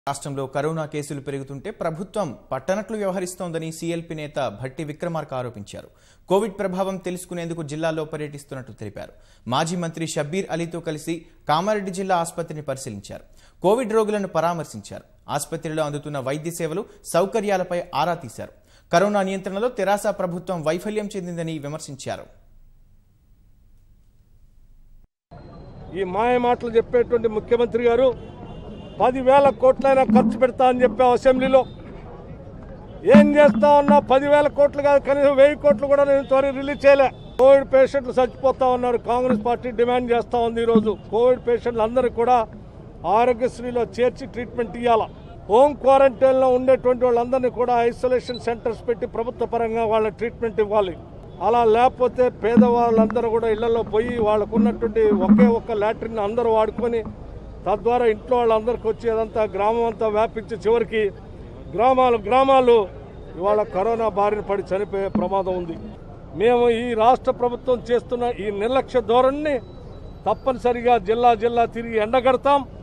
రాష్ట్రంలో కరోనా కేసులు పెరుగుతుంటే ప్రభుత్వం పట్టనట్లు వ్యవహరిస్తోందని సీఎల్పీ నేత భట్టి విక్రమార్క ఆరోపించారు కోవిడ్ ప్రభావం తెలుసుకునేందుకు జిల్లాలో పర్యటిస్తున్నట్టు తెలిపారు మాజీ మంత్రి షబ్బీర్ అలీతో కలిసి కామారెడ్డి జిల్లా ఆసుపత్రిని పరిశీలించారు కోవిడ్ రోగులను పరామర్శించారు ఆసుపత్రిలో అందుతున్న వైద్య సేవలు సౌకర్యాలపై ఆరా తీశారు కరోనా నియంత్రణలో తెరాస ప్రభుత్వం వైఫల్యం చెందిందని విమర్శించారు ఈ మాయ మాటలు చెప్పేటువంటి ముఖ్యమంత్రి గారు పదివేల కోట్లైనా ఖర్చు పెడతా అని చెప్పే అసెంబ్లీలో ఏం చేస్తా ఉన్నా పదివేల కోట్లు కాదు కనీసం వెయ్యి కోట్లు కూడా నేను త్వరగా రిలీజ్ చేయలే కోవిడ్ పేషెంట్లు చచ్చిపోతా ఉన్నారు కాంగ్రెస్ పార్టీ డిమాండ్ చేస్తా ఉంది ఈరోజు కోవిడ్ పేషెంట్లు అందరికీ కూడా ఆరోగ్యశ్రీలో చేర్చి ట్రీట్మెంట్ ఇవ్వాలా హోమ్ క్వారంటైన్లో ఉండేటువంటి వాళ్ళందరినీ కూడా ఐసోలేషన్ సెంటర్స్ పెట్టి ప్రభుత్వ పరంగా వాళ్ళ ట్రీట్మెంట్ ఇవ్వాలి అలా లేకపోతే పేదవాళ్ళందరూ కూడా ఇళ్లలో పోయి వాళ్ళకు ఉన్నటువంటి ఒకే ఒక్క లాట్రిన్ అందరూ వాడుకొని తద్వారా ఇంట్లో వాళ్ళందరికీ వచ్చేదంతా గ్రామం అంతా వ్యాపించి చివరికి గ్రామాలు గ్రామాలు ఇవాళ కరోనా బారిన పడి చనిపోయే ప్రమాదం ఉంది మేము ఈ రాష్ట్ర ప్రభుత్వం చేస్తున్న ఈ నిర్లక్ష్య ధోరణిని తప్పనిసరిగా జిల్లా జిల్లా తిరిగి ఎండగడతాం